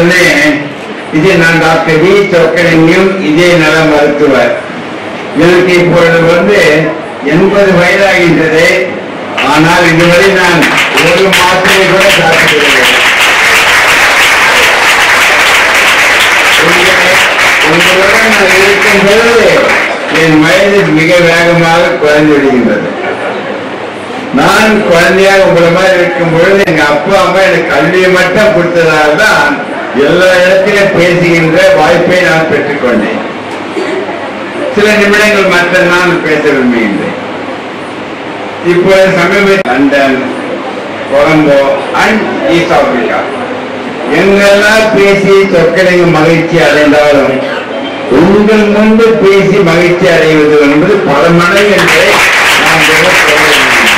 உடனே இது நான் டாக்டர் வி சொக்கலிங்கம் இதே நல மருத்துவர் எனக்கு இப்பொழுது வந்து எண்பது வயதாகின்றது ஆனால் இதுவரை நான் ஒரு மாத்திரை கூட சாப்பிடவில்லை உங்களை- உங்களுடன் நான் இருக்கும் பொழுது என் வயது மிக வேகமாக குறைந்து விடுகின்றது நான் குழந்தையாக உங்களை மாதிரி இருக்கும் பொழுது எங்க அப்பா அம்மா எனக்கு கல்வியை மட்டும் கொடுத்ததால தான் எல்லா இடத்திலும் பேசுகின்ற வாய்ப்பை நான் பெற்றுக்கொண்டேன் சில நிமிடங்கள் மற்ற நான் பேச விரும்புகின்றேன் இப்பொழுது சமீப London Colombo and East Africa எங்கெல்லாம் பேசி சொற்களைங்க மகிழ்ச்சி அடைந்தாலும் உங்கள் முன்பு பேசி மகிழ்ச்சி அடைவது என்பது பல மடங்கு என்பதை நான் மிக சொல்ல விரும்புகிறேன்.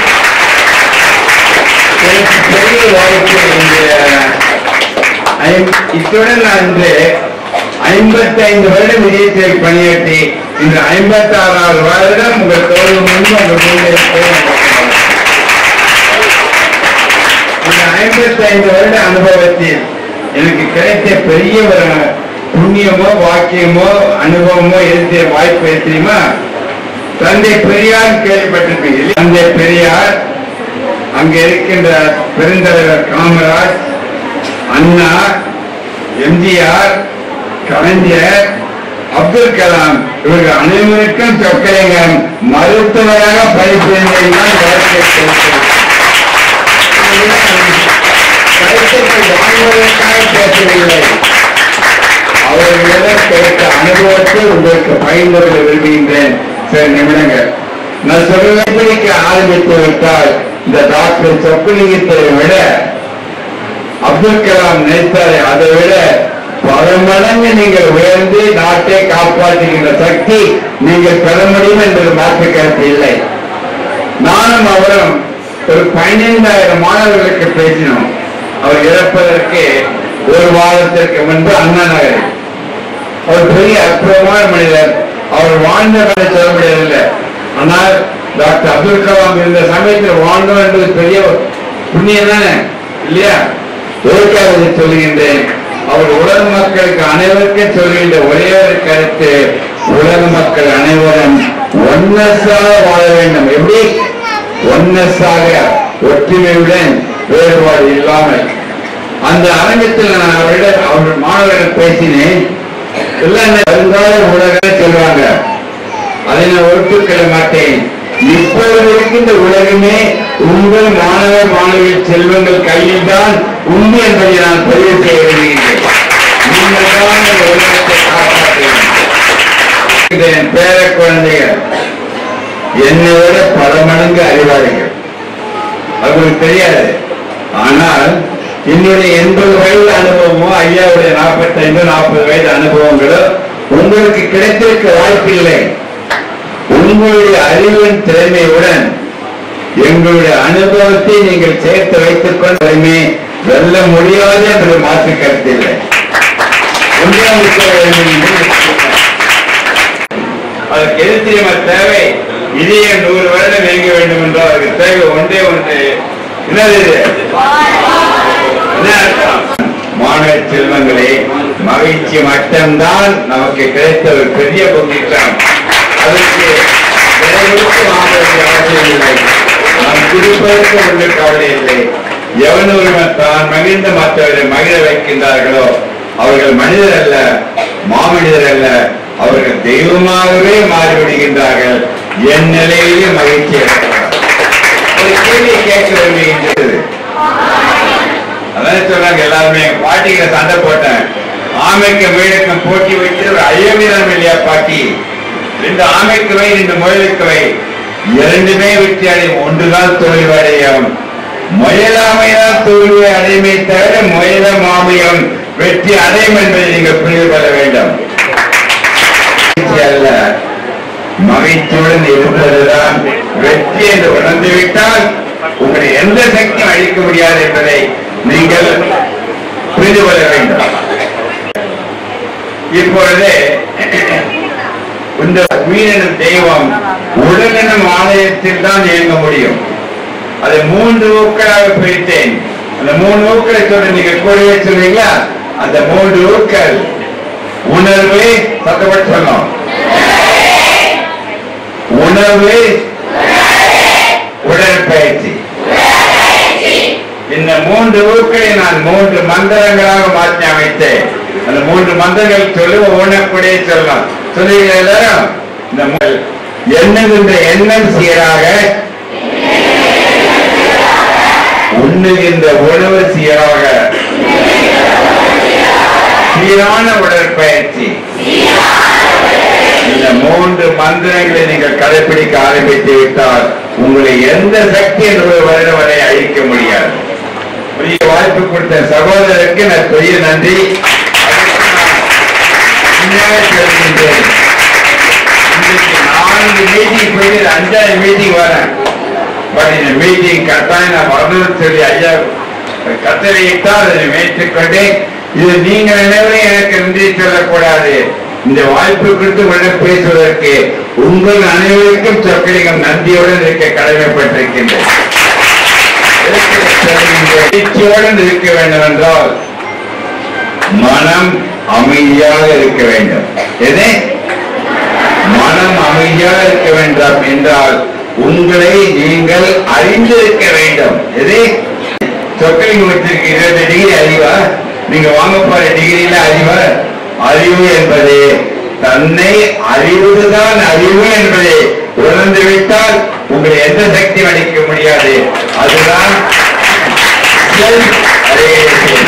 எனக்கு பெரிய வாய்ப்பு இந்த ஐம்- இத்துடன் நான் இன்று ஐம்பத்தி ஐந்து வருடம் விஜயத்தில் பணியாற்றி இந்த ஐம்பத்தி ஆறாவது வருடம் உங்கள் தோல்வி முன்பு உங்கள் முன்னே இருப்பேன். இந்த ஐம்பத்தி ஐந்து வருட அனுபவத்தில் எனக்கு கிடைத்த பெரிய ஒரு புண்ணியமோ வாக்கியமோ அனுபவமோ எழுதிய வாய்ப்பு எது தெரியுமா தந்தை பெரியார் கேள்விப்பட்டிருப்பீங்க தந்தை பெரியார் அங்க இருக்கின்ற பெருந்தலைவர் காமராஜ் அண்ணா எம்ஜிஆர் கலைஞர் அப்துல் கலாம் இவர்கள் அனைவருக்கும் சொக்கலிங்கம் மருத்துவராக படிப்பிருந்தேன் வாழ்க்கை கொடுத்தது. கருத்துக்கள் வாங்குவதற்காக பேசவில்லை அவர்களிடம் கிடைத்த அனுபவத்தை உங்களுக்கு பகிர்ந்து கொள்ள விரும்புகின்றேன் சில நிமிடங்கள் நான் சொல்வதற்கு ஆரம்பித்து விட்டால் இந்த டாக்டர் சொக்குலிங்கத்தை விட அப்துல் கலாம் நினைத்தாரே அதை விட பல மடங்கு நீங்கள் உயர்ந்து நாட்டை காப்பாற்றுகின்ற சக்தி நீங்கள் பெற முடியும் என்பது மாற்று கருத்து இல்லை நானும் அவரும் ஒரு பதினைந்தாயிரம் மாணவர்களுக்கு பேசினோம் அவர் இறப்பதற்கு ஒரு வாரத்திற்கு முன்பு அண்ணா நகரில் அவர் பெரிய அற்புதமான மனிதர் அவர் வாழ்ந்தவரை சொல்ல முடியவில்லை ஆனால் டாக்டர் அப்துல் கலாம் இருந்த சமயத்தில் வாழ்ந்தோம் என்பது பெரிய புண்ணியம் தானே இல்லையா எதற்காக இதை சொல்லுகின்றேன் அவர் உலக மக்களுக்கு அனைவருக்கும் சொல்கின்ற ஒரே ஒரு கருத்து உலக மக்கள் அனைவரும் ஒன்னஸாக வாழ வேண்டும் எப்படி ஒன்னஸாக ஒற்றுமையுடன் வேறுபாடு இல்லாமல் அந்த அரங்கத்தில் நான் அவரிடம் அவர் மாணவர்கள் பேசினேன் எல்லாம் என்ன வருங்கால உலகம் சொல்லுவாங்க அதை நான் ஒப்புக்கொள்ள மாட்டேன் இப்பொழுது இருக்கின்ற உலகமே உங்கள் மாணவ மாணவி செல்வங்கள் கையில் தான் உண்மை என்பதை நான் பதிவு செய்ய விரும்புகிறேன் நீங்கள் தான் இந்த உலகத்தை காப்பாற்ற வேண்டும் என் பேர குழந்தைகள் என்னை விட பல மடங்கு அறிவாளிகள் அவங்களுக்கு தெரியாது ஆனால் என்னுடைய எண்பது வயது அனுபவமோ ஐயாவுடைய நாற்பத்தைந்து நாற்பது வயது அனுபவங்களோ உங்களுக்கு கிடைத்திருக்க வாய்ப்பில்லை உங்களுடைய அறிவின் திறமையுடன் எங்களுடைய அனுபவத்தை நீங்கள் சேர்த்து வைத்துக் கொண்டு வெல்ல முடியாது என்று மாற்று கருத்தில்லை ஒன்றாவது அதற்கு எது தெரியுமா தேவை இதே நூறு வருடம் இயங்க வேண்டும் என்றால் அதற்கு தேவை ஒன்றே ஒன்று என்னது இது? என்ன அர்த்தம்? மாணவ செல்வங்களே மகிழ்ச்சி மட்டும்தான் நமக்கு கிடைத்த ஒரு பெரிய பொக்கிஷம் அதற்கு விலை கொடுத்து வாங்க வேண்டிய அவசியம் இல்லை நாம் கொடுப்பதற்கு ஒன்று கவலை இல்லை எவன் ஒருவன் தான் மகிழ்ந்து மற்றவரை மகிழ வைக்கின்றார்களோ அவர்கள் மனிதர் அல்ல மாமனிதர் அல்ல அவர்கள் தெய்வமாகவே மாறிவிடுகின்றார்கள் என் நிலையிலே மகிழ்ச்சி அடைகிறார்கள். ஒரு கேள்வி கேட்க விரும்புகின்றது அதான் சொல்றாங்க எல்லாருமே பாட்டிகளை சண்டை போட்டேன் ஆமைக்கு முயலுக்கும் போட்டி வைத்து ஒரு அயோமியம் இல்லையா பாட்டி ரெண்டு ஆமைக்கு வை ரெண்டு முயலுக்கு வை இரண்டுமே வெற்றி அடையும் ஒன்றுதான் தோல்வி அடையும் முயலாமையால் தோல்வி அடையுமே தவிர முயல மாமியம் வெற்றி அடையும் என்பதை நீங்கள் புரிந்து கொள்ள வேண்டும் வெற்றி அல்ல மகிழ்ச்சியுடன் இருப்பதுதான் வெற்றி என்று உணர்ந்துவிட்டால் உங்களை எந்த சக்தியும் அழிக்க முடியாது என்பதை நீங்கள் புரிந்து கொள்ள வேண்டும் இப்பொழுது இந்த மீனனும் தெய்வம் உடலினும் ஆலயத்தில் தான் இயங்க முடியும் அதை மூன்று ஊக்களாக பிரித்தேன் அந்த மூணு ஊக்களை சொல்ற நீங்க கூடவே சொல்றீங்களா அந்த மூன்று ஊக்கள் உணர்வு சத்தப்பட்டு சொன்னோம் உணவு உடற்பயிற்சி இந்த மூன்று ஊக்களை நான் மூன்று மந்திரங்களாக மாற்றி அமைத்தேன் அந்த மூன்று மந்திரங்கள் சொல்லி உணக்கூடிய சொல்லலாம் சொல்லுங்க எல்லாரும் இந்த மூ- எண்ணுகின்ற எண்ணம் சீராக உண்ணுகின்ற உணவு சீராக சீரான உடற்பயிற்சி இந்த மூன்று மந்திரங்களை நீங்கள் கடைபிடிக்க ஆரம்பித்து விட்டால் உங்களை எந்த சக்தி என்று வருடம் வரை அழிக்க முடியாது பெரிய வாய்ப்பு கொடுத்த சகோதரருக்கு நான் பெரிய நன்றி உண்மையாக சொல்கின்றேன் இன்னைக்கு நான்கு மீட்டிங் போயிட்டு அஞ்சாவது மீட்டிங் வரேன் பட் இந்த மீட்டிங் கட்டாயம் நான் வரணும்னு சொல்லி ஐயா கட்டளையிட்டால் அதை மேய்த்துக்கொண்டு இது நீங்கள் நினைவரை எனக்கு நன்றி சொல்லக்கூடாது இந்த வாய்ப்பு கொடுத்து உடன் பேசுவதற்கு உங்கள் அனைவருக்கும் சொற்களிகம் நன்றியுடன் இருக்க கடமைப்பட்டிருக்கின்றேன் மகிழ்ச்சியுடன் இருக்க வேண்டும் என்றால் மனம் அமைதியாக இருக்க வேண்டும் எது மனம் அமைதியாக இருக்க வேண்டும் என்றால் உங்களை நீங்கள் அறிந்திருக்க வேண்டும் எது சொற்களிங்க வச்சிருக்க இருபது டிகிரி அறிவா நீங்க வாங்க போற டிகிரியில அறிவா அறிவு என்பது தன்னை அறிவதுதான் அறிவு என்பதை உணர்ந்து விட்டால் உங்களை எந்த சக்தியும் அளிக்க முடியாது அதுதான் self-realization.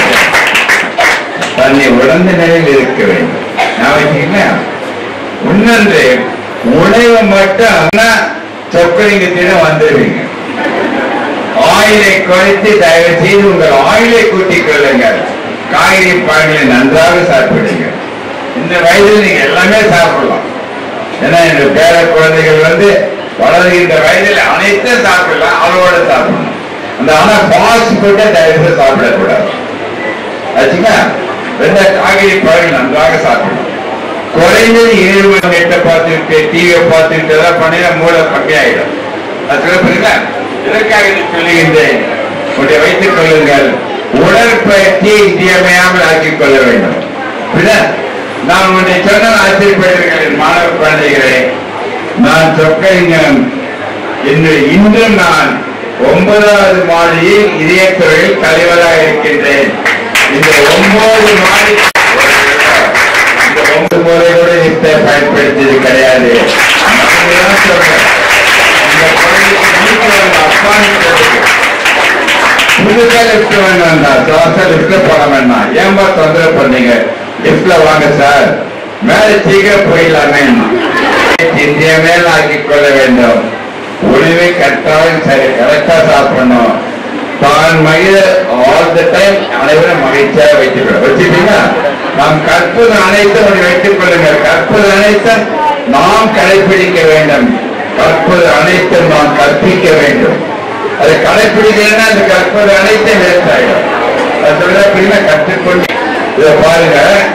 தன்னை உணர்ந்த நிலையில் இருக்க வேண்டும் நான் வச்சுக்கீங்களா இன்னொன்று உணவு மட்டும் சொக்கலிங்கத்திடம் வந்துருவீங்க ஆயிலை குறைத்து தயவு செய்து உங்கள் ஆயிலை கூட்டிக் கொள்ளுங்கள் காய்கறி பழங்களை நன்றாக சாப்பிடுங்க இந்த வயதில் நீங்க எல்லாமே சாப்பிடலாம் ஏன்னா இந்த பேர குழந்தைகள் வந்து வளர்கின்ற வயதில் அனைத்தும் சாப்பிடலாம் அளவோட சாப்பிடணும் அந்த ஆனா ஃபாஸ்ட் ஃபுட்டை தயவு செய்து சாப்பிடக்கூடாது ஆச்சுங்களா ரெண்டு காய்கறி பழங்கள் நன்றாக சாப்பிடணும் குறைந்தது ஏழு மணி நெட்டை பார்த்துட்டு டிவியை பார்த்துட்டு எல்லாம் பண்ணினா மூளை கம்மியாயிடும் அது சொல்லுங்க இதற்காக இதை சொல்லுகின்றேன் உடைய வைத்துக் கொள்ளுங்கள் உடற்பயிற்சியை இன்றியமையாமல் ஆக்கிக் கொள்ள வேண்டும் புரியுதா? நான் உன்னை சொன்ன ஆச்சரியப்பட்டிருக்கிறேன் மாணவ குழந்தைகளே நான் சொக்கலிங்கம் இன்று இன்றும் நான் ஒன்பதாவது மாடியில் இதயத்துறையில் தலைவராக இருக்கின்றேன் இந்த ஒன்பது மாடி இந்த ஒன்பது முறை கூட நித்த பயன்படுத்தியது கிடையாது அதுதான் சொல்றேன். இந்த குழந்தைக்கு வீட்டுல உங்க அப்பான்னு சொல்லுங்க. புதுசா லிப்ட் வேண்டாம் தோசை லிப்ட்ல போட வேண்டாம் ஏன்பா தொந்தரவு பண்ணீங்க லிப்ட்ல வாங்க சார் மேல சீக்கிரம் போயிடலாமே இந்திய மேல் ஆக்கிக் கொள்ள வேண்டும் உணவை கட்டாயம் சரி கரெக்டா சாப்பிடணும் தான் மகிழ ஆல் த டைம் அனைவரும் மகிழ்ச்சியாக வைத்துக்கொள்ள வச்சுட்டீங்களா நாம் கற்பது அனைத்தும் அப்படி வைத்துக் கொள்ளுங்கள் கற்பது அனைத்தும் நாம் கடைபிடிக்க வேண்டும் கற்பது அனைத்தும் நாம் கற்பிக்க வேண்டும் அதை கடைபிடிக்கலன்னா அந்த கற்பது அனைத்தும் வேஸ்ட் ஆயிடும் அது சொல்ல பின்ன கற்றுக்கொண்டு இதை பாருங்க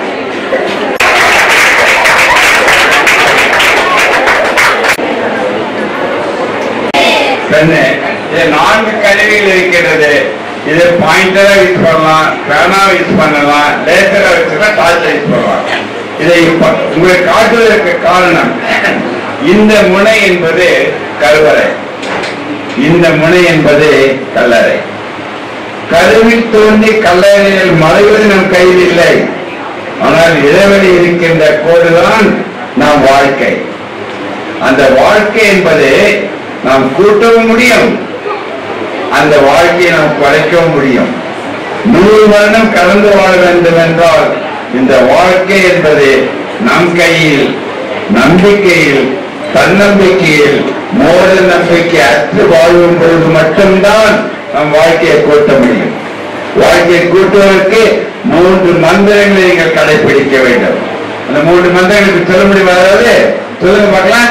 பெண்ணு இது நான்கு கருவிகள் இருக்கிறது இது பாயிண்டரா யூஸ் பண்ணலாம் பேனா யூஸ் பண்ணலாம் லேசரா வச்சுக்கலாம் டார்ச் யூஸ் பண்ணலாம் இதை இப்ப உங்களுக்கு காட்டுவதற்கு காரணம் இந்த முனை என்பது கருவறை இந்த முனை என்பது கல்லறை கருவில் தோன்றி கல்லறையில் மறைவது நம் கையில் இல்லை ஆனால் இடைவெளி இருக்கின்ற கோடுதான் நம் வாழ்க்கை அந்த வாழ்க்கை என்பது நாம் கூட்டவும் முடியும் அந்த வாழ்க்கையை நாம் குறைக்கவும் முடியும் நூறு வருடம் கடந்து வாழ வேண்டும் என்றால் இந்த வாழ்க்கை என்பது நம் கையில் நம்பிக்கையில் தன்னம்பிக்கையில் மோத நம்பிக்கை அற்று வாழும் பொழுது மட்டும்தான் நம் வாழ்க்கையை கூட்ட முடியும் வாழ்க்கையை கூட்டுவதற்கு மூன்று மந்திரங்களை நீங்கள் கடைபிடிக்க வேண்டும் அந்த மூன்று மந்திரங்களுக்கு சொல்ல முடியுமா அதாவது சொல்லுங்க பார்க்கலாம்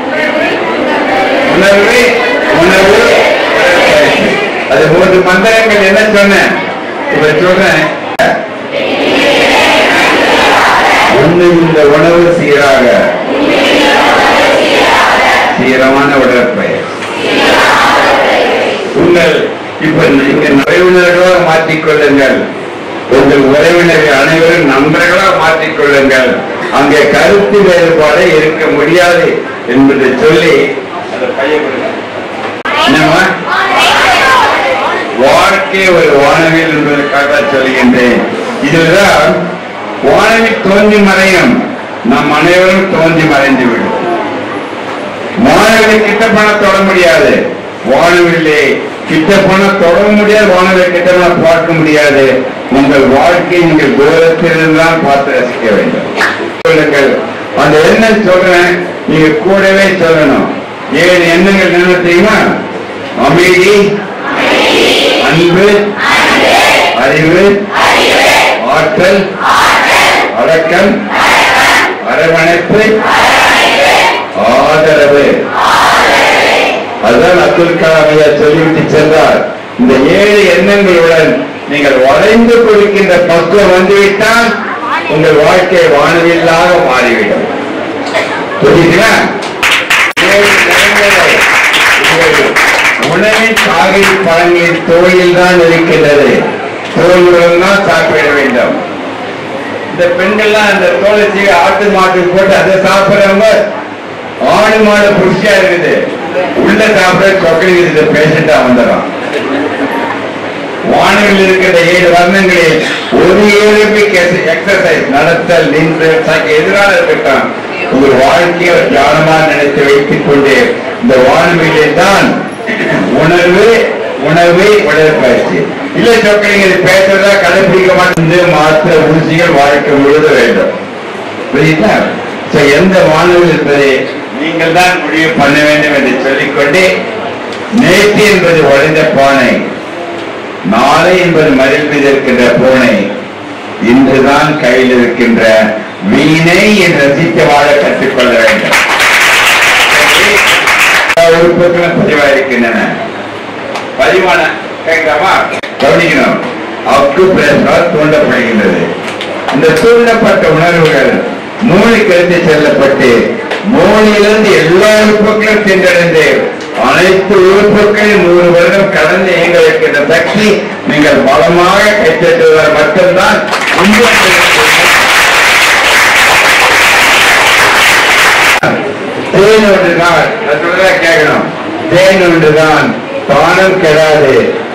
உணர்வு உணர்வு உடற்பயிற்சி. அது மூன்று மந்திரங்கள் என்ன சொன்னேன் இப்ப சொல்றேன் ஒண்ணு இந்த உணவு சீராக சீரமான உடற்பயிற்சி உங்கள் இப்ப நீங்க நிறைவுணர்களாக மாற்றிக் கொள்ளுங்கள் உங்கள் உறவினர்கள் அனைவரும் நண்பர்களாக மாற்றிக் கொள்ளுங்கள் அங்கே கருத்து வேறுபாடு இருக்க முடியாது என்பதை சொல்லி அந்த பையன் கொடுங்க. என்னம்மா வாழ்க்கை ஒரு வானவில் என்பதற்காக சொல்கின்றேன் இதுதான் வானவில் தோன்றி மறையும் நம் அனைவரும் தோன்றி மறைந்து விடும் வானவில் கிட்ட பண்ண தொட முடியாது வானவில்லை கிட்ட பண்ண தொட முடியாது வானவில் கிட்ட பண்ண பார்க்க முடியாது உங்கள் வாழ்க்கையை நீங்கள் தூரத்திலிருந்து தான் பார்த்து ரசிக்க வேண்டும் சொல்லுங்கள் அந்த எண்ணம் சொல்றேன் நீங்க கூடவே சொல்லணும் ஏழு எண்ணங்கள் என்ன தெரியுமா அமைதி அன்பு அறிவு ஆற்றல் அடக்கம் அரவணைப்பு ஆதரவு அதுதான் அப்துல் கலாம் ஐயா சொல்லிவிட்டு சென்றார் இந்த ஏழு எண்ணங்களுடன் நீங்கள் வளைந்து கொடுக்கின்ற பக்குவம் வந்துவிட்டால் உங்கள் வாழ்க்கை வானவில்லாக மாறிவிடும் புரியுதுங்களா ஏழு நிறங்களை உங்கள் உணவின் காகித பழங்களின் தோலில் தான் இருக்கின்றது தோலுடன் தான் சாப்பிட வேண்டும் இந்த பெண்கள்லாம் அந்த தோலை சீவி ஆட்டு மாட்டு போட்டு அதை சாப்பிடுறவங்க ஆடு மாடு புடிச்சா இருக்குது உள்ள சாப்பிட சொக்கடி இந்த பேஷண்டா வந்துடும் வானவில் இருக்கிற ஏழு வர்ணங்களில் ஒரு ஏழுக்கு எக்ஸசைஸ் நடத்தல் நின்று தனக்கு எதிராக இருக்கட்டும் உங்கள் வாழ்க்கையை ஒரு தியானமா நினைத்து வைத்துக் கொண்டு இந்த வானவிலே தான் உணர்வு உணவு உடற்பயிற்சி இல்ல சொக்கலிங்க இது பேசுறதா கடைபிடிக்க மாட்டேன் மாத்திர ஊசிகள் வாழ்க்கை முழுத வேண்டும் புரியுதா So, எந்த வானவில் என்பதை நீங்கள் தான் முடிவு பண்ண வேண்டும் என்று சொல்லிக்கொண்டு நேற்று என்பது உடைந்த பானை நாளை என்பது மதில் மீது இருக்கின்ற பூனை இன்றுதான் கையில் இருக்கின்ற வீணை என்று ரசித்து வாழ கற்றுக்கொள்ள வேண்டும் எல்லா உறுப்புகளும் பதிவாயிருக்கின்றன பதிவான கேட்கலாமா கவனிக்கணும் அக்கு பிரசால் தூண்டப்படுகின்றது இந்த தூண்டப்பட்ட உணர்வுகள் மூளைக்கு எடுத்து செல்லப்பட்டு மூளையிலிருந்து எல்லா உறுப்புகளும் சென்றடைந்து அனைத்து உறுப்புகளையும் நூறு வருடம் கடந்து இயங்க இருக்கின்ற சக்தி நீங்கள் பலமாக கைத்தட்டுவதால் மட்டும்தான் உங்களுக்கு தேன் ஒன்றுதான் நான் சொல்றத கேட்கணும் தேன் ஒன்றுதான் தானம் கெடாது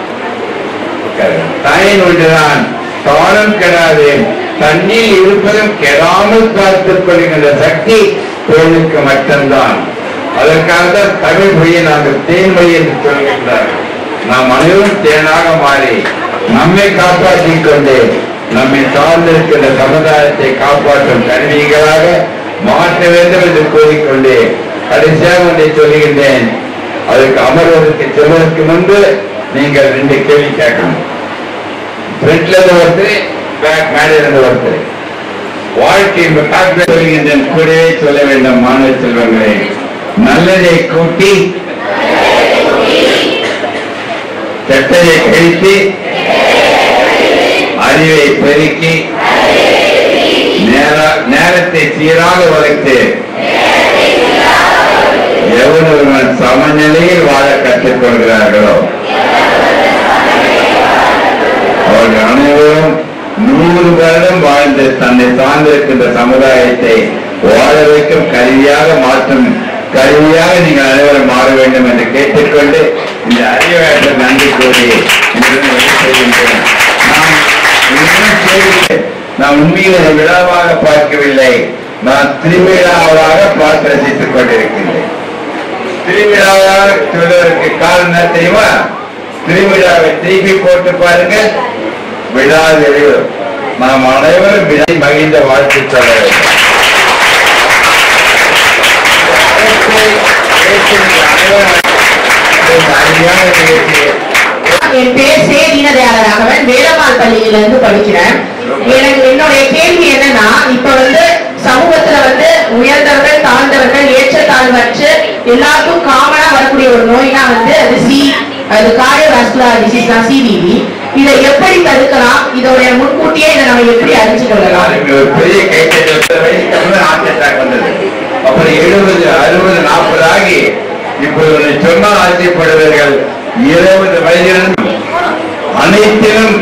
தாயின் ஒன்றுதான் தானம் கெடாது தண்ணீர் இருப்பதும் கெடாமல் பார்த்துக் கொள்கின்ற சக்தி தேனுக்கு மட்டும்தான் அதற்காக தான் தமிழ் மொழியை நாங்கள் தேன் மொழி என்று சொல்கின்றார் நாம் அனைவரும் தேனாக மாறி நம்மை காப்பாற்றிக் கொண்டு நம்மை சார்ந்திருக்கின்ற சமுதாயத்தை காப்பாற்றும் கருவிகளாக மாற்ற வேண்டும் என்று கூறிக்கொண்டு கடைசியாக ஒன்றை சொல்லுகின்றேன் அதற்கு அமர்வதற்கு செல்வதற்கு முன்பு நீங்கள் ரெண்டு கேள்வி கேட்கணும் ஃப்ரண்ட்ல இருந்து ஒருத்தர் பேக் மேலே இருந்து ஒருத்தர் வாழ்க்கை பேக் சொல்கின்றேன் கூடவே சொல்ல வேண்டும் மாணவ செல்வங்களே நல்லதை கூட்டி கெட்டதை கழித்து அறிவை பெருக்கி நேர- நேரத்தை சீராக வளைத்து எவன் ஒருவன் சமநிலையில் வாழ கற்றுக்கொள்கிறார்களோ அவர்கள் அனைவரும் நூறு வருடம் வாழ்ந்து தன்னை சார்ந்திருக்கின்ற சமுதாயத்தை வாழ வைக்கும் கருவியாக மாற்றும் கருவியாக நீங்கள் அனைவரும் மாற வேண்டும் என்று கேட்டுக்கொண்டு இந்த அறிவாற்றல் நன்றி கூறி இங்கிருந்து விடைபெறுகின்றேன். நாம் இன்னும் கேள்வி- நான் உண்மையில் இதை விழாவாக பார்க்கவில்லை நான் திருவிழாவாக பார்த்து ரசித்துக் கொண்டிருக்கின்றேன் திருவிழாவாக சொல்வதற்கு காரணம் என்ன தெரியுமா திருவிழாவை திருப்பி போட்டு பாருங்கள் விழா நிறைவு நாம் அனைவரும் விழா மகிழ்ந்த வாழ்த்து சொல்ல வேண்டும் இந்த அருமையான நிகழ்ச்சியை என் பேர் சே தீனதயாளராகவன் வேலம்மாள் பள்ளியிலிருந்து படிக்கிறேன் எனக்கு என்னுடைய கேள்வி என்னன்னா இப்ப வந்து சமூகத்துல வந்து உயர்ந்தவர்கள் தாழ்ந்தவர்கள் ஏற்றத்தாழ்வற்று எல்லாருக்கும் காமனா வரக்கூடிய ஒரு நோய்னா வந்து அது சி அது கார்டியோவாஸ்குலர் டிசீஸ் தான் சிவிவி இதை எப்படி தடுக்கலாம் இதோடைய முன்கூட்டியே இதை நம்ம எப்படி அறிஞ்சு கொள்ளலாம் நாளைக்கு ஒரு பெரிய கைத்தட்டல் வயசுக்கு ஹார்ட் அட்டாக் வந்தது அப்புறம் எழுபது அறுபது நாற்பது ஆகி இப்போது சொன்னால் ஆச்சரியப்படுவீர்கள் இருபது வயதிலும் அனைத்திலும்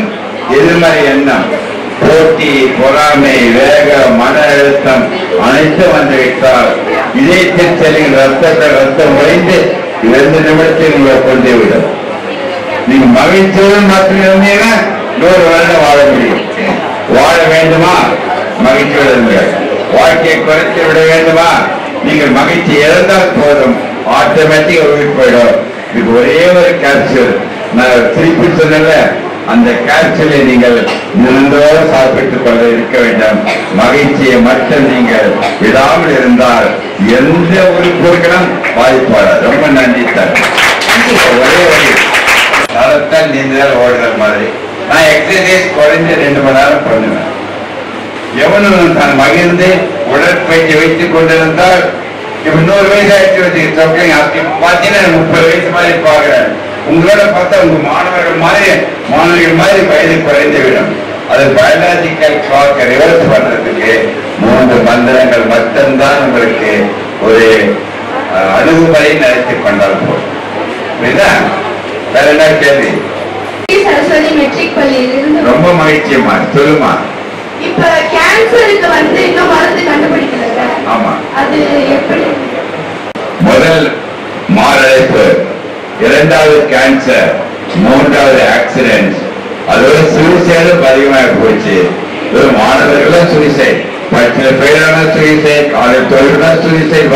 எதிர்மறை எண்ணம் போட்டி பொறாமை வேக மன அழுத்தம் அனைத்தும் வந்துவிட்டால் இதயத்தில் செல்லும் ரத்தத்தை ரத்தம் உறைந்து இரண்டு நிமிடத்தில் உங்களை கொண்டே விடும் நீங்க மகிழ்ச்சியுடன் மாத்திரம் இருந்தீங்கன்னா நூறு வருடம் வாழ முடியும் வாழ வேண்டுமா மகிழ்ச்சியுடன் இருங்கள். வாழ்க்கையை குறைத்து விட வேண்டுமா நீங்கள் மகிழ்ச்சி இழந்தால் போதும் ஆட்டோமேட்டிக் உயிர் போயிடும் இது ஒரே ஒரு கேப்சூல் நான் திருப்பி சொன்னல அந்த கேப்சூலை நீங்கள் தினந்தோறும் சாப்பிட்டுக் கொள்ள இருக்க வேண்டும் மகிழ்ச்சியை மட்டும் நீங்கள் விடாமல் இருந்தால் எந்த உறுப்புகளும் பாதிப்பாடாது ரொம்ப நன்றி சார் ஒரே வழி நடத்தல் நீந்தல் ஓடுதல் மாதிரி நான் எக்ஸசைஸ் குறைஞ்ச ரெண்டு மணி நேரம் பண்ணுவேன் எவனும் தான் மகிழ்ந்து உடற்பயிற்சி வைத்துக் கொண்டிருந்தால் இப்ப நூறு வயசு ஆயிடுச்சு வச்சு சொல்றீங்க அப்படி பார்த்தீங்கன்னா முப்பது வயசு மாதிரி பாக்குறேன் உங்களோட பார்த்தா உங்க மாணவர்கள் மாதிரி மாணவிகள் மாதிரி வயது குறைந்து விடும் அது பயாலஜிக்கல் கிளாக் ரிவர்ஸ் பண்றதுக்கு மூன்று மந்திரங்கள் மட்டும்தான் உங்களுக்கு ஒரு அஹ், அணுகுமுறை நடத்தி கொண்டால் போதும் புரியுதா வேற என்ன கேள்வி சரஸ்வதி மெட்ரிக் பள்ளியில் இருந்து ரொம்ப மகிழ்ச்சியம்மா சொல்லுமா இப்ப கேன்சருக்கு வந்து இன்னும் மருந்து கண்டுபிடிக்கல ஆமா அது எப்படி முதல் மாரடைப்பு இரண்டாவது கேன்சர் மூன்றாவது ஆக்சிடென்ட் அதோட சூசைடும் அதிகமாக போச்சு ஒரு மாணவர்களும் சூசைட் பல பேரான சூசைட் காலை தொழிலான சூசைட்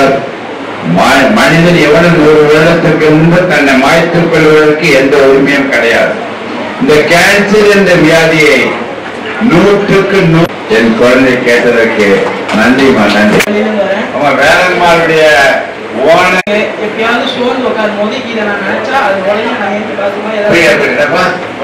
மனிதன் எவனும் நூறு வருடத்திற்கு முன்பு தன்னை மாய்த்துக் கொள்வதற்கு எந்த உரிமையும் கிடையாது இந்த கேன்சர் என்ற வியாதியை நூற்றுக்கு நூ என் குழந்தை கேட்டதற்கு நன்றிமா நன்றி வெளியில வரேன் ஆமா வேலன்மாருடைய ஓன எப்பயாவது சோர்ந்து உட்காரும் போது இதை நான் நினைச்சா அது உடனே நான் எழுந்து பார்த்துமா புரியுது, ஏதாவது புரியுதாப்பா?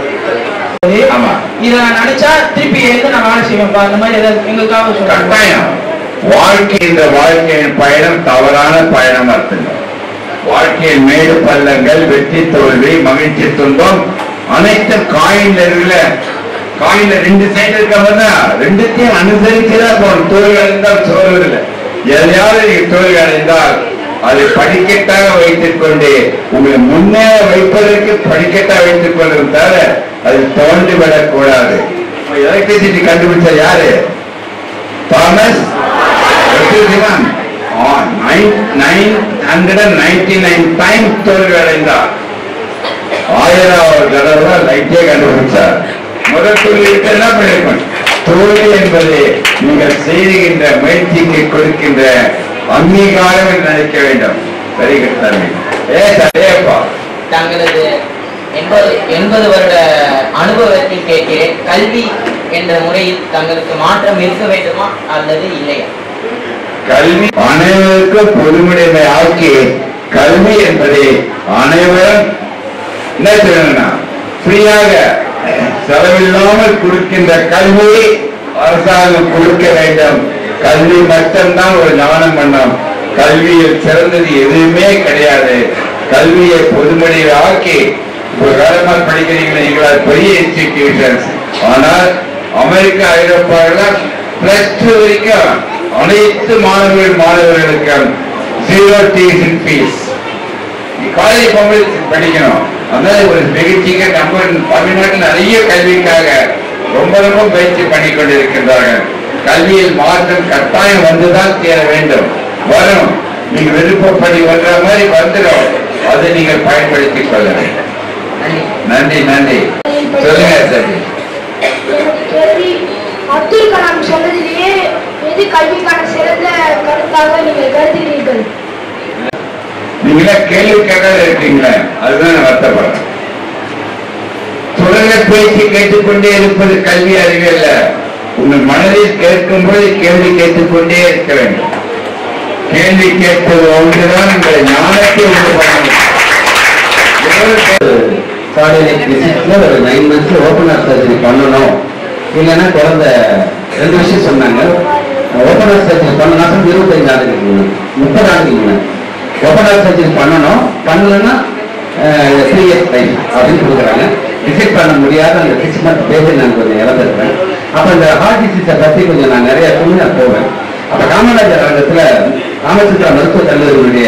ஆமா இதை நான் நினைச்சா திருப்பி எழுந்து நான் வேலை செய்வேன்ப்பா அந்த மாதிரி ஏதாவது எங்களுக்காக சொல்லுங்க கட்டாயம் வாழ்க்கை இந்த வாழ்க்கையின் பயணம் தவறான பயணம் அர்த்தம் வாழ்க்கையின் மேடு பள்ளங்கள் வெற்றி தோல்வி மகிழ்ச்சி துன்பம் அனைத்தும் காயின் இருக்குல்ல காயின்ல ரெண்டு சைடு இருக்கவங்க ரெண்டுத்தையும் அனுசரிச்சுதான் போகணும் தோல்வி அடைந்தால் சோர்வு இல்லை எதையாவது நீங்க தோல்வி அடைந்தால் அதை படிக்கட்டாக வைத்துக் கொண்டு உங்களை முன்னேற வைப்பதற்கு படிக்கட்டாக வைத்துக் கொள்ளும் தவிர அது தோன்றி விடக்கூடாது எலக்ட்ரிசிட்டி கண்டுபிடிச்ச யாரு Thomas Edwin nine hundred and ninety nine time தோல்வி அடைந்தார் ஆயிரம் தடவை தான் லைட்டே கண்டுபிடிச்சார் முதல் தோல்விக்கு என்ன பண்ணிருக்கணும் தோல்வி என்பது நீங்கள் செய்கின்ற முயற்சிக்கு கொடுக்கின்ற அங்கீகாரம் என்று நினைக்க வேண்டும் சரி கிருஷ்ணாமி ஏ சரியப்பா தங்களது எண்பது எண்பது வருட அனுபவத்தில் கேட்கிறேன் கல்வி என்ற முறையில் தங்களுக்கு மாற்றம் இருக்க வேண்டுமா அல்லது இல்லையா கல்வி அனைவருக்கும் பொதுமுடைமை ஆக்கி கல்வி என்பதை அனைவரும் என்ன செய்யணும்னா ஃப்ரீயாக செலவில்லாமல் கொடுக்கின்ற கல்வியை அரசாங்கம் கொடுக்க வேண்டும் கல்வி மட்டும்தான் ஒரு ஞானம் பண்ணம் கல்வியில் சிறந்தது எதுவுமே கிடையாது கல்வியை பொதுமொழியை ஆக்கி ஒரு வேலைமார் படிக்கிறீங்களா நீங்களா பெரிய இன்ஸ்டிடியூஷன்ஸ் ஆனால் அமெரிக்கா ஐரோப்பாவில் பிளஸ் டூ வரைக்கும் அனைத்து மாணவர்கள் மாணவர்களுக்கும் ஜீரோ டியூஷன் ஃபீஸ் காலேஜ் போகும்போது படிக்கணும் அதனால ஒரு நிகழ்ச்சிக்கு நம்ம தமிழ்நாட்டில் நிறைய கல்விக்காக ரொம்ப ரொம்ப பயிற்சி பண்ணி கொண்டிருக்கின்றார்கள் கல்வியில் மாற்றம் கட்டாயம் வந்துதான் தீர வேண்டும் வரும் நீங்க விருப்பப்படி வர்ற மாதிரி வந்துடும் அதை நீங்கள் பயன்படுத்திக் கொள்ள வேண்டும் நன்றி நன்றி நன்றி சொல்லுங்க சரி கேள்வி அப்துல் கலாம் சொன்னதிலேயே எது கல்விக்கான சிறந்த கருத்தாக நீங்கள் கருதுகிறீர்கள் நீங்களா கேள்வி கேட்காத இருக்கீங்களே அதுதான் நான் வருத்தப்படுறேன் தொடர்ந்து பேச்சு கேட்டுக்கொண்டே இருப்பது கல்வி அறிவு அல்ல உங்கள் மனதில் கேட்கும் போது கேள்வி கேட்டுக்கொண்டே இருக்க வேண்டும் கேள்வி கேட்பது ஒன்றுதான் இந்த ஞானத்தை உண்டு பண்ணும் எவ்வளவு கே- கார்டியக் விசிட்ல ஒரு நைன் மந்த்ஸ்ல ஓப்பனர் சர்ஜரி பண்ணணும் இல்லைன்னா குழந்தை ரெண்டு விஷயம் சொன்னாங்க ஓப்பனர் சர்ஜரி பண்ணணும் இருபத்தஞ்சு ஆண்டுக்கு முன்னாடி முப்பது ஆண்டுக்கு முன்னாடி ஓப்பனர் சர்ஜரி பண்ணணும் பண்ணலன்னா த்ரீ இயர்ஸ் டைம் அப்படின்னு கொடுக்குறாங்க விசிட் பண்ண முடியாத அந்த சிக்ஸ் மந்த் பேசி நான் கொஞ்சம் இழந்திருக்கேன் அப்போ இந்த ஹார்ட் டிசீஸை பற்றி கொஞ்சம் நான் நிறைய சொல்லி நான் போவேன் அப்போ காமராஜர் அரங்கத்தில் ராமச்சந்திரா மருத்துவக் கல்லூரியுடைய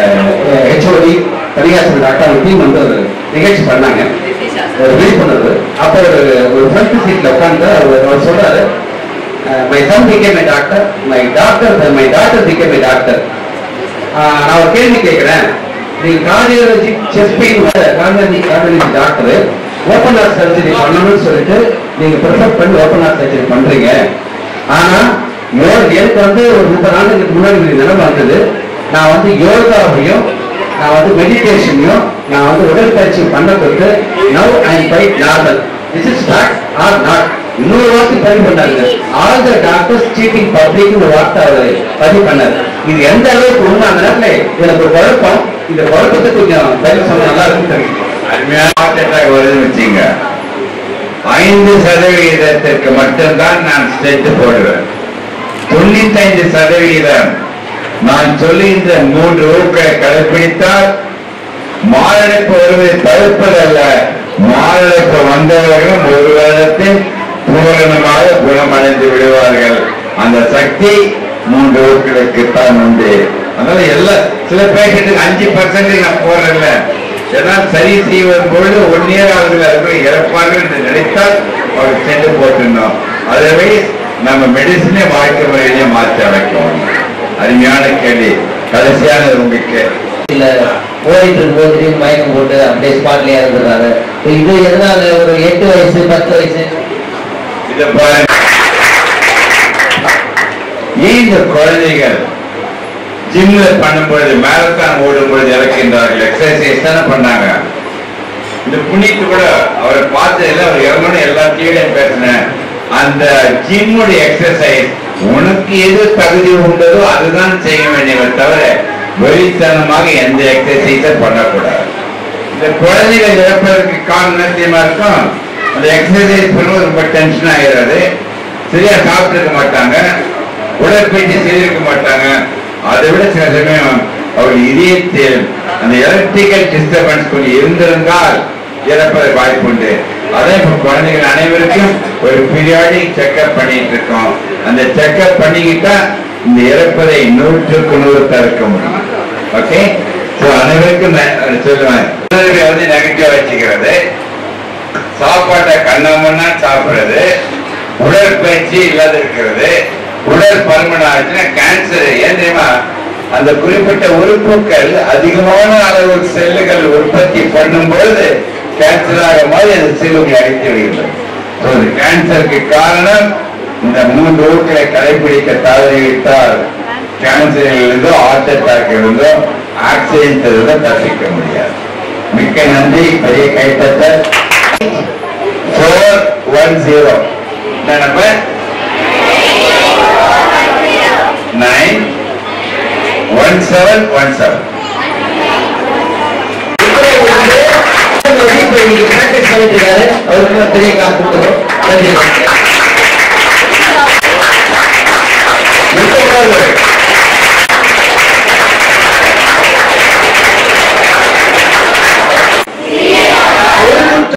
ஹெச்ஓடி பரிகாசம் டாக்டர் டீம் வந்து ஒரு நிகழ்ச்சி பண்ணாங்க ஒரு விழிப்புணர்வு அப்போ ஒரு ஒரு ஃப்ரண்ட் சீட்ல உட்காந்து அவர் அவர் சொல்றாரு my son become my doctor my doctor my doctor become my doctor நான் ஒரு கேள்வி கேட்கிறேன் நீங்க cardiology chest pain cardiology cardiology doctor open heart surgery பண்ணணும்னு சொல்லிட்டு நீங்க ப்ரிஃபர் பண்ணி ஓப்பன் ஹார்ட் சர்ஜரி பண்றீங்க ஆனா யோ- எனக்கு வந்து ஒரு முப்பது ஆண்டுகளுக்கு முன்னாடி ஒரு நிலைமை வந்தது நான் வந்து யோகாவையும் நான் வந்து மெடிடேஷனையும் நான் வந்து உடற்பயிற்சி பண்ண கொடுத்து now I by normal this is fact or not இன்னொரு வார்த்தை பதிவு பண்ணாங்க all the doctors cheating public ஒரு வார்த்தை அவர் பதிவு பண்ணாரு இது எந்த அளவுக்கு உண்மை அந்த நேரத்துல எனக்கு ஒரு குழப்பம் இந்த குழப்பத்தை கொஞ்சம் பதிவு சொன்னா நல்லா இருக்கும் தெரியும் அருமையான ஹார்ட் அட்டாக் வருதுன்னு வச்சுங்க ஐந்து சதவிகிதத்திற்கு மட்டும்தான் நான் ஸ்டெட் போடுவேன் தொண்ணூத்தைந்து சதவிகிதம் நான் சொல்லுகின்ற மூன்று ஊக்களை கடைபிடித்தால் மாரடைப்பு வருவதை தடுப்பதல்ல மாரடைப்பு வந்தவர்களும் ஒரு வருடத்தில் பூரணமாக குணமடைந்து விடுவார்கள் அந்த சக்தி மூன்று ஊக்களுக்கு தான் உண்டு அதனால எல்லா சில பேஷண்ட்டுக்கு அஞ்சு பர்சன்ட் நான் போறேன்ல எல்லாம் சரி செய்வதன் பொழுது ஒன் இயர் ஆகுதுல அதுக்குள்ள இறப்பார்கள் என்று நினைத்தால் அவர் சென்று போட்டுருந்தோம் அதுவே நம்ம மெடிசனே வாழ்க்கை முறையிலே மாற்றி அமைக்கும் அருமையான கேள்வி கடைசியான உங்களுக்கு இல்ல ஓடிட்டு இருக்கும்போது திடீர்னு மயக்கம் போட்டு அப்படியே ஸ்பாட்லயே இறந்துடுறாரு இது எதனால ஒரு எட்டு வயசு பத்து வயசு இதை பாருங்க ஏன் இந்த குழந்தைகள் ஜிம்ல பண்ணும்பொழுது மேரத்தான் ஓடும்பொழுது இறக்கின்றார்கள் எக்ஸசைஸ் தானே பண்ணாங்க இந்த புனித்து கூட அவரை பார்த்ததுல அவர் இறங்கணும் எல்லாத்தையும் பேசினேன் அந்த ஜிம்முடைய எக்ஸசைஸ் உனக்கு எது தகுதி உண்டதோ அதுதான் செய்ய வேண்டியவை தவிர வெளித்தனமாக எந்த எக்ஸசைஸும் பண்ணக்கூடாது இந்த குழந்தைகள் இறப்பதற்கு காரணம் தெரியுமா இருக்கும் அந்த எக்ஸசைஸ் பண்ணும்போது ரொம்ப டென்ஷன் ஆகிறது சரியா சாப்பிட்டுருக்க மாட்டாங்க உடற்பயிற்சி செய்திருக்க மாட்டாங்க அதை விட சில சமயம் அவர் இதயத்தில் அந்த எலக்ட்ரிக்கல் டிஸ்டர்பன்ஸ் கொஞ்சம் இருந்திருந்தால் இறப்பதற்கு வாய்ப்பு உண்டு அதே இப்ப குழந்தைகள் அனைவருக்கும் ஒரு பீரியாடிக் செக்அப் பண்ணிட்டு இருக்கோம் அந்த செக்அப் பண்ணிக்கிட்டா இந்த இறப்பதை நூற்றுக்கு நூறு தவிர்க்க முடியும் ஓகே ஸோ அனைவருக்கும் நான் சொல்லுவேன் குழந்தைகளை வந்து நெகட்டிவா வச்சுக்கிறது சாப்பாட்டை கண்ணாமண்ணா சாப்பிடுறது உடற்பயிற்சி இல்லாத இருக்கிறது உடல் பருமன் ஆச்சுன்னா கேன்சர் ஏன் தெரியுமா அந்த குறிப்பிட்ட உறுப்புகள் அதிகமான அளவு செல்லுகள் உற்பத்தி பண்ணும் பொழுது கேன்சர் ஆக மாதிரி அந்த செல்லுகளை அழித்து விடுகிறது So, இந்த கேன்சருக்கு காரணம் இந்த மூன்று ஊர்களை கடைபிடிக்க தவறிவிட்டால் கேன்சரில் இருந்தோ ஹார்ட் அட்டாக் இருந்தோ ஆக்சிடென்ட் இருந்தோ தப்பிக்க முடியாது மிக்க நன்றி பெரிய கைத்தட்டல் ஃபோர் ஒன் ஜீரோ என்ன number nine one seven one seven இப்ப இன்னைக்கு practice பண்ணிட்டு இருக்காரு அவருக்கு பெரிய காசு கொடுத்துரும் நன்றி